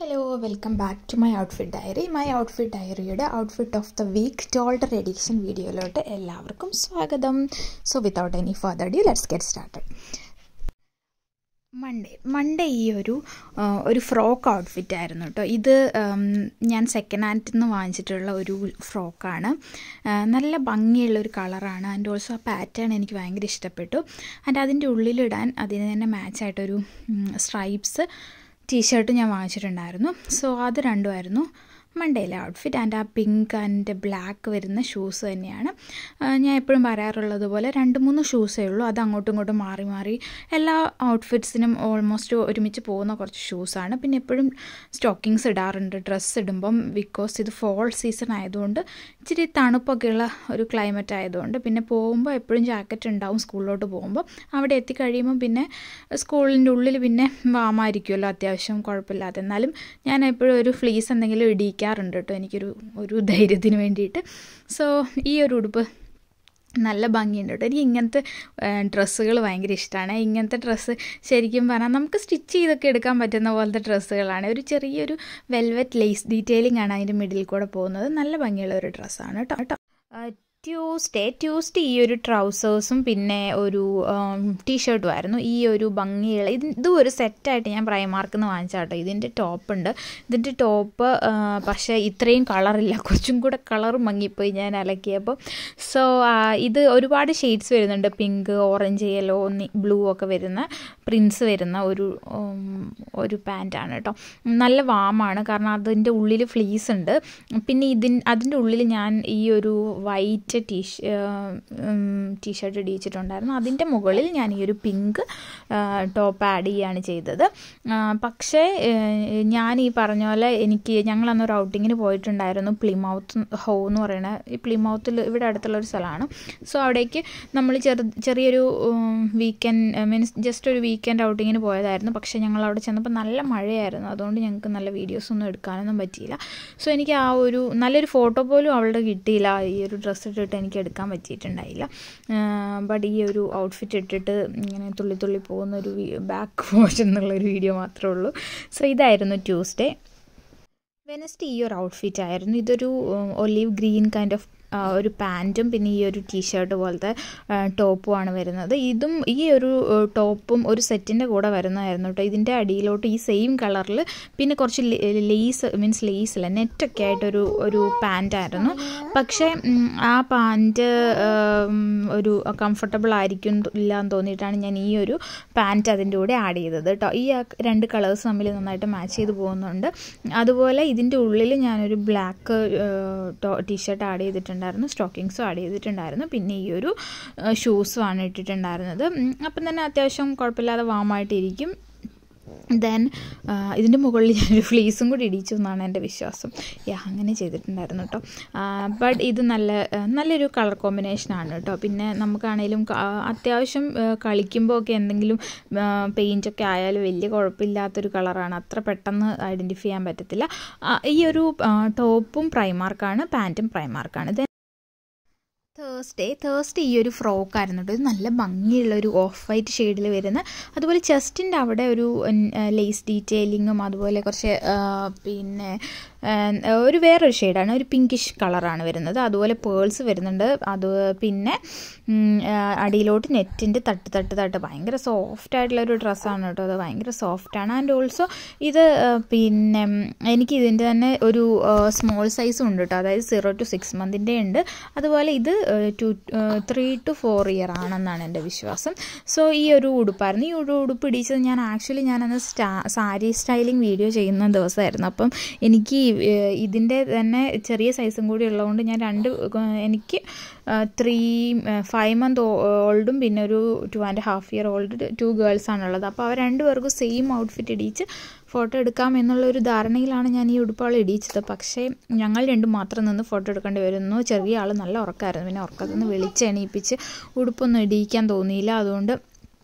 hello welcome back to my outfit diary my outfit ഡയറിയുടെ outfit of the week toddler edition വീഡിയോയിലോട്ട് എല്ലാവർക്കും സ്വാഗതം so without any further due let's get started Monday Monday ഈ ഒരു ആ, ഒരു frock outfit ആയിരുന്നു കേട്ടോ ഇത് ഉം, ഞാൻ സെക്കൻഡ് ഹാൻഡിൽ നിന്ന് വാങ്ങിച്ചിട്ടുള്ള ഒരു ഫ്രോക്കാണ് ആ, നല്ല ഭംഗിയുള്ള ഒരു കളറാണ് ആൻഡ് ഓൾസോ ആ പാറ്റേൺ എനിക്ക് ഭയങ്കര ഇഷ്ടപ്പെട്ടു ആൻഡ് അതിൻ്റെ ഉള്ളിലിടാൻ അതിന് തന്നെ മാച്ചായിട്ടൊരു സ്ട്രൈപ്സ് ടീഷർട്ട് ഞാൻ വാങ്ങിച്ചിട്ടുണ്ടായിരുന്നു സോ അത് രണ്ടുമായിരുന്നു മണ്ടയിലെ ഔട്ട്ഫിറ്റ് ആൻഡ് ആ പിങ്ക് ആൻഡ് ബ്ലാക്ക് വരുന്ന ഷൂസ് തന്നെയാണ് ആ, ഞാൻ എപ്പോഴും പറയാറുള്ളത് പോലെ രണ്ട് മൂന്ന് ഷൂസേ ഉള്ളൂ അത് അങ്ങോട്ടും ഇങ്ങോട്ടും മാറി മാറി എല്ലാ ഔട്ട്ഫിറ്റ്സിനും ഓൾമോസ്റ്റ് ഒരുമിച്ച് പോകുന്ന കുറച്ച് ഷൂസാണ് പിന്നെ എപ്പോഴും സ്റ്റോക്കിങ്സ് ഇടാറുണ്ട് ഡ്രസ്സ് ഇടുമ്പം ബിക്കോസ് ഇത് ഫോൾ സീസൺ ആയതുകൊണ്ട് ഇച്ചിരി തണുപ്പൊക്കെയുള്ള ഒരു ക്ലൈമറ്റ് ആയതുകൊണ്ട് പിന്നെ പോകുമ്പോൾ എപ്പോഴും ജാക്കറ്റ് ഉണ്ടാവും സ്കൂളിലോട്ട് പോകുമ്പോൾ അവിടെ എത്തിക്കഴിയുമ്പോൾ പിന്നെ സ്കൂളിൻ്റെ ഉള്ളിൽ പിന്നെ വാമായിരിക്കുമല്ലോ അത്യാവശ്യം കുഴപ്പമില്ലാതെ എന്നാലും ഞാൻ എപ്പോഴും ഒരു ഫ്ലീസ് എന്തെങ്കിലും ഇടിക്കാറുണ്ട് കേട്ടോ എനിക്കൊരു ഒരു ധൈര്യത്തിന് വേണ്ടിയിട്ട് സോ ഈ ഒരു ഉടുപ്പ് നല്ല ഭംഗിയുണ്ട് കേട്ടോ എനിക്ക് ഇങ്ങനത്തെ ഡ്രസ്സുകൾ ഭയങ്കര ഇഷ്ടമാണ് ഇങ്ങനത്തെ ഡ്രസ്സ് ശരിക്കും പറഞ്ഞാൽ നമുക്ക് സ്റ്റിച്ച് ചെയ്തൊക്കെ എടുക്കാൻ പറ്റുന്ന പോലത്തെ ഡ്രസ്സുകളാണ് ഒരു ചെറിയൊരു വെൽവെറ്റ് ലേസ് ഡീറ്റെയിലിംഗ് ആണ് അതിൻ്റെ മിഡിൽ കൂടെ പോകുന്നത് നല്ല ഭംഗിയുള്ള ഒരു ഡ്രസ്സാണ് കേട്ടോ കേട്ടോ ട്യൂസ്ഡേ ട്യൂസ്ഡേ ഈ ഒരു ട്രൗസേഴ്സും പിന്നെ ഒരു ടീഷർട്ടും ആയിരുന്നു ഈ ഒരു ഭംഗിയുള്ള ഇത് ഇതും ഒരു സെറ്റായിട്ട് ഞാൻ പ്രൈമാർക്ക് നിന്ന് വാങ്ങിച്ചാട്ടോ ഇതിൻ്റെ ടോപ്പ് ഉണ്ട് ഇതിൻ്റെ ടോപ്പ് പക്ഷേ ഇത്രയും കളറില്ല കുറച്ചും കൂടെ കളർ മങ്ങിപ്പോയി ഞാൻ അലക്കിയപ്പോൾ സോ ഇത് ഒരുപാട് ഷെയ്ഡ്സ് വരുന്നുണ്ട് പിങ്ക് ഓറഞ്ച് യെല്ലോ ബ്ലൂ ഒക്കെ വരുന്ന പ്രിൻസ് വരുന്ന ഒരു ഉം, ഒരു പാൻറ്റാണ് കേട്ടോ നല്ല വാമാണ് കാരണം അതിൻ്റെ ഉള്ളിൽ ഫ്ലീസ് ഉണ്ട് പിന്നെ ഇതിൻ അതിൻ്റെ ഉള്ളിൽ ഞാൻ ഈ ഒരു വൈറ്റ് ടീഷ ടീഷർട്ട് ഇടിച്ചിട്ടുണ്ടായിരുന്നു അതിൻ്റെ മുകളിൽ ഞാൻ ഈ ഒരു പിങ്ക് ടോപ്പ് ആഡ് ചെയ്യുകയാണ് ചെയ്തത് ആ, പക്ഷേ ഏഹ്, ഞാൻ ഈ പറഞ്ഞ പോലെ എനിക്ക് ഞങ്ങൾ അന്നൊരു ഔട്ടിങ്ങിന് പോയിട്ടുണ്ടായിരുന്നു പ്ലിമൗത്ത് ഹോ എന്ന് പറയുന്ന ഈ പ്ലിമൗത്തിൽ ഇവിടെ അടുത്തുള്ള ഒരു സ്ഥലമാണ് സോ അവിടേക്ക് നമ്മൾ ചെറു ചെറിയൊരു വീക്കെൻഡ് മീൻസ് ജസ്റ്റ് ഒരു വീക്കെൻഡ് ഔട്ടിങ്ങിന് പോയതായിരുന്നു പക്ഷേ ഞങ്ങൾ അവിടെ ചെന്നപ്പോൾ നല്ല മഴയായിരുന്നു അതുകൊണ്ട് ഞങ്ങൾക്ക് നല്ല വീഡിയോസ് ഒന്നും എടുക്കാനൊന്നും പറ്റിയില്ല സോ എനിക്ക് ആ ഒരു നല്ലൊരു ഫോട്ടോ പോലും അവളുടെ കിട്ടിയില്ല ഈ ഒരു ഡ്രസ്സ് ഇട്ടിട്ട് എനിക്ക് എടുക്കാൻ പറ്റിയിട്ടുണ്ടായില്ല ബട്ട് ഈ ഒരു ഔട്ട്ഫിറ്റ് ഇട്ടിട്ട് ഇങ്ങനെ തുള്ളി തുള്ളി പോകുന്ന ഒരു ബാക്ക് വാഷ് എന്നുള്ള ഒരു വീഡിയോ മാത്രമേ ഉള്ളൂ സോ ഇതായിരുന്നു ട്യൂസ്ഡേ വെനസ്ഡേ ഈ ഒരു ഔട്ട്ഫിറ്റ് ആയിരുന്നു ഇതൊരു ഒലീവ് ഗ്രീൻ കൈൻഡ് ഓഫ് ഒരു പാൻറ്റും പിന്നെ ഈ ഒരു ടീഷർട്ട് പോലത്തെ ടോപ്പുമാണ് വരുന്നത് ഇതും ഈ ഒരു ടോപ്പും ഒരു സെറ്റിൻ്റെ കൂടെ വരുന്നതായിരുന്നു കേട്ടോ ഇതിൻ്റെ അടിയിലോട്ട് ഈ സെയിം കളറിൽ പിന്നെ കുറച്ച് ലേസ് മീൻസ് ലേസ് അല്ല നെറ്റൊക്കെ ആയിട്ടൊരു ഒരു പാൻറ്റായിരുന്നു പക്ഷേ ഉം, ആ പാൻറ്റ് ഒരു കംഫർട്ടബിൾ ആയിരിക്കും ഇല്ല എന്ന് തോന്നിയിട്ടാണ് ഞാൻ ഈ ഒരു പാൻറ്റ് അതിൻ്റെ കൂടെ ആഡ് ചെയ്തത് കേട്ടോ ഈ ആ രണ്ട് കളേഴ്സ് തമ്മിൽ നന്നായിട്ട് മാച്ച് ചെയ്ത് പോകുന്നുണ്ട് അതുപോലെ ഇതിൻ്റെ ഉള്ളിൽ ഞാനൊരു ബ്ലാക്ക് ടീഷർട്ട് ആഡ് ചെയ്തിട്ടുണ്ടായിരുന്നു സ്റ്റോക്കിങ്സും ആഡ് ചെയ്തിട്ടുണ്ടായിരുന്നു പിന്നെ ഈ ഒരു ഷൂസും ആണ് ഇട്ടിട്ടുണ്ടായിരുന്നത് ഉം, അപ്പം തന്നെ അത്യാവശ്യം കുഴപ്പമില്ലാതെ വാമായിട്ടിരിക്കും ദെൻ ഇതിൻ്റെ മുകളിൽ ഞാനൊരു ഫ്ലീസും കൂടി ഇടിച്ചു എന്നാണ് എൻ്റെ വിശ്വാസം യാ അങ്ങനെ ചെയ്തിട്ടുണ്ടായിരുന്നു കേട്ടോ ബട്ട് ഇത് നല്ല ആ, നല്ലൊരു കളർ കോമ്പിനേഷനാണ് കേട്ടോ പിന്നെ നമുക്കാണേലും ക- ആ, അത്യാവശ്യം ആ, കളിക്കുമ്പോൾ ഒക്കെ എന്തെങ്കിലും പെയിൻറ്റൊക്കെ ആയാലും വലിയ കുഴപ്പമില്ലാത്തൊരു കളറാണ് അത്ര പെട്ടെന്ന് ഐഡൻറ്റിഫൈ ചെയ്യാൻ പറ്റത്തില്ല ആ, ഈ ഒരു ആ, ടോപ്പും പ്രൈമാർക്കാണ് പാൻറ്റും പ്രൈമാർക്കാണ് ദെൻ തേഴ്സ്ഡേ തേഴ്സ്ഡേ ഈ ഒരു ഫ്രോക്കായിരുന്നു കേട്ടോ ഇത് നല്ല ഭംഗിയുള്ള ഒരു ഓഫ് വൈറ്റ് ഷെയ്ഡിൽ വരുന്ന അതുപോലെ ചെസ്റ്റിൻ്റെ അവിടെ ഒരു ലേസ് ഡീറ്റെയിലിങ്ങും അതുപോലെ കുറച്ച് ആ, പിന്നെ ആ, ഒരു വേറൊരു ഷെയ്ഡാണ് ഒരു പിങ്കിഷ് കളറാണ് വരുന്നത് അതുപോലെ പേൾസ് വരുന്നുണ്ട് അത് പിന്നെ ഉം, ആ, അടിയിലോട്ട് നെറ്റിൻ്റെ തട്ട് തട്ട് തട്ട് ഭയങ്കര സോഫ്റ്റ് ആയിട്ടുള്ള ഒരു ഡ്രസ്സാണ് കേട്ടോ അത് ഭയങ്കര സോഫ്റ്റാണ് ആൻഡ് ഓൾസോ ഇത് ആ, പിന്നെ ഉം, എനിക്ക് ഇതിൻ്റെ തന്നെ ഒരു സ്മോൾ സൈസും ഉണ്ട് കേട്ടോ അതായത് സീറോ ടു സിക്സ് മന്തിൻ്റെ ഉണ്ട് അതുപോലെ ഇത് two three two four year ആണെന്നാണ് എൻ്റെ വിശ്വാസം സോ ഈ ഒരു ഉടുപ്പായിരുന്നു ഈ ഒരു ഉടുപ്പ് ഇടിച്ചത് ഞാൻ ആക്ച്വലി ഞാനന്ന് സ്റ്റാ സാരി സ്റ്റൈലിംഗ് വീഡിയോ ചെയ്യുന്ന ദിവസമായിരുന്നു അപ്പം എനിക്ക് ഏഹ്, ഇതിൻ്റെ തന്നെ ചെറിയ സൈസും കൂടി ഉള്ളതുകൊണ്ട് ഞാൻ രണ്ട് ഏഹ്, എനിക്ക് ത്രീ ഫൈവ് മന്ത് ഓൾഡും പിന്നെ ഒരു two and half year old two girls ആണുള്ളത് അപ്പോൾ അവർ രണ്ടുപേർക്കും സെയിം ഔട്ട്ഫിറ്റ് ഇടിച്ച് ഫോട്ടോ എടുക്കാം എന്നുള്ള ഒരു ധാരണയിലാണ് ഞാൻ ഈ ഉടുപ്പാൾ ഇടിച്ചത് പക്ഷേ ഞങ്ങൾ രണ്ടും മാത്രം നിന്ന് ഫോട്ടോ എടുക്കേണ്ടി വരുന്നു ചെറിയ ആൾ നല്ല ഉറക്കമായിരുന്നു പിന്നെ ഉറക്കത്തിൽ നിന്ന് വിളിച്ച് എണീപ്പിച്ച് ഉടുപ്പൊന്നും ഇടിയിക്കാൻ തോന്നിയില്ല അതുകൊണ്ട്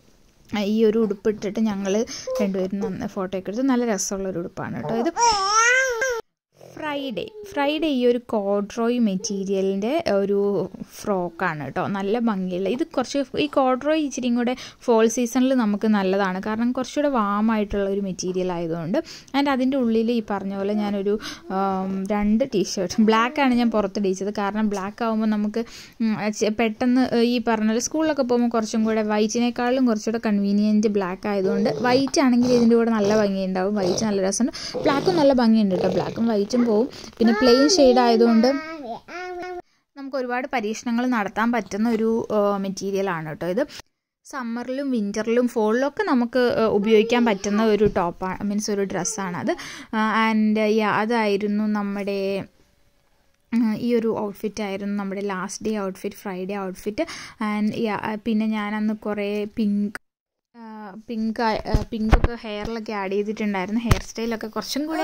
ഈ ഒരു ഉടുപ്പ് ഇട്ടിട്ട് ഞങ്ങൾ രണ്ടുപേരും നന്ന ഫോട്ടോ ഒക്കെ എടുത്ത് നല്ല രസമുള്ള ഒരു ഉടുപ്പാണ് കേട്ടോ ഇത് ഫ്രൈഡേ ഫ്രൈഡേ ഈ ഒരു കോഡ്രോയ് മെറ്റീരിയലിൻ്റെ ഒരു ഫ്രോക്കാണ് കേട്ടോ നല്ല ഭംഗിയുള്ള ഇത് കുറച്ച് ഈ കോഡ്രോയ് ഇച്ചിരിയും കൂടെ ഫോൾ സീസണിൽ നമുക്ക് നല്ലതാണ് കാരണം കുറച്ചുകൂടെ വാമായിട്ടുള്ള ഒരു മെറ്റീരിയൽ ആയതുകൊണ്ട് ആൻഡ് അതിൻ്റെ ഉള്ളിൽ ഈ പറഞ്ഞ പോലെ ഞാനൊരു രണ്ട് ടീഷർട്ട് ബ്ലാക്കാണ് ഞാൻ പുറത്തിടിച്ചത് കാരണം ബ്ലാക്ക് ആകുമ്പോൾ നമുക്ക് പെട്ടെന്ന് ഈ പറഞ്ഞ പോലെ സ്കൂളിലൊക്കെ പോകുമ്പോൾ കുറച്ചും കൂടെ വൈറ്റിനേക്കാളും കുറച്ചുകൂടെ കൺവീനിയൻറ്റ് ബ്ലാക്ക് ആയതുകൊണ്ട് വൈറ്റ് ആണെങ്കിൽ ഇതിൻ്റെ കൂടെ നല്ല ഭംഗിയുണ്ടാവും വൈറ്റ് നല്ല രസമുണ്ട് ബ്ലാക്കും നല്ല ഭംഗിയുണ്ട് കേട്ടോ ബ്ലാക്കും വൈറ്റും പോവും പിന്നെ പ്ലെയിൻ ഷെയ്ഡ് ആയതുകൊണ്ട് നമുക്ക് ഒരുപാട് പരീക്ഷണങ്ങൾ നടത്താൻ പറ്റുന്ന ഒരു മെറ്റീരിയലാണ് കേട്ടോ ഇത് സമ്മറിലും വിൻ്ററിലും ഫോളിലൊക്കെ നമുക്ക് ഉപയോഗിക്കാൻ പറ്റുന്ന ഒരു ടോപ്പാണ് മീൻസ് ഒരു ഡ്രസ്സാണത് ആൻഡ് അതായിരുന്നു നമ്മുടെ ഈ ഒരു ഔട്ട്ഫിറ്റ് ആയിരുന്നു നമ്മുടെ last day outfit Friday outfit and പിന്നെ ഞാനന്ന് കുറേ പിങ്ക് പിങ്ക് പിങ്കൊക്കെ ഹെയറിലൊക്കെ ആഡ് ചെയ്തിട്ടുണ്ടായിരുന്നു ഹെയർ സ്റ്റൈലൊക്കെ കുറച്ചും കൂടെ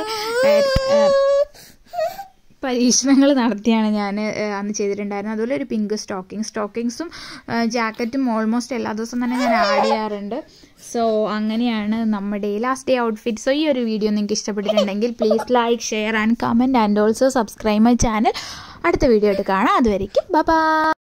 പരീക്ഷണങ്ങൾ നടത്തിയാണ് ഞാൻ അന്ന് ചെയ്തിട്ടുണ്ടായിരുന്നത് അതുപോലെ ഒരു പിങ്ക് സ്റ്റോക്കിംഗ് സ്റ്റോക്കിങ്സും ജാക്കറ്റും ഓൾമോസ്റ്റ് എല്ലാ ദിവസവും തന്നെ ഞാൻ ആഡ് ചെയ്യാറുണ്ട് സോ അങ്ങനെയാണ് നമ്മുടെ ലാസ്റ്റ് ഡേ ഔട്ട്ഫിറ്റ് സോ ഈ ഒരു വീഡിയോ നിങ്ങൾക്ക് ഇഷ്ടപ്പെട്ടിട്ടുണ്ടെങ്കിൽ please like share and comment and also subscribe my channel അടുത്ത വീഡിയോ ആയിട്ട് കാണാം അതുവരയ്ക്കും ബൈ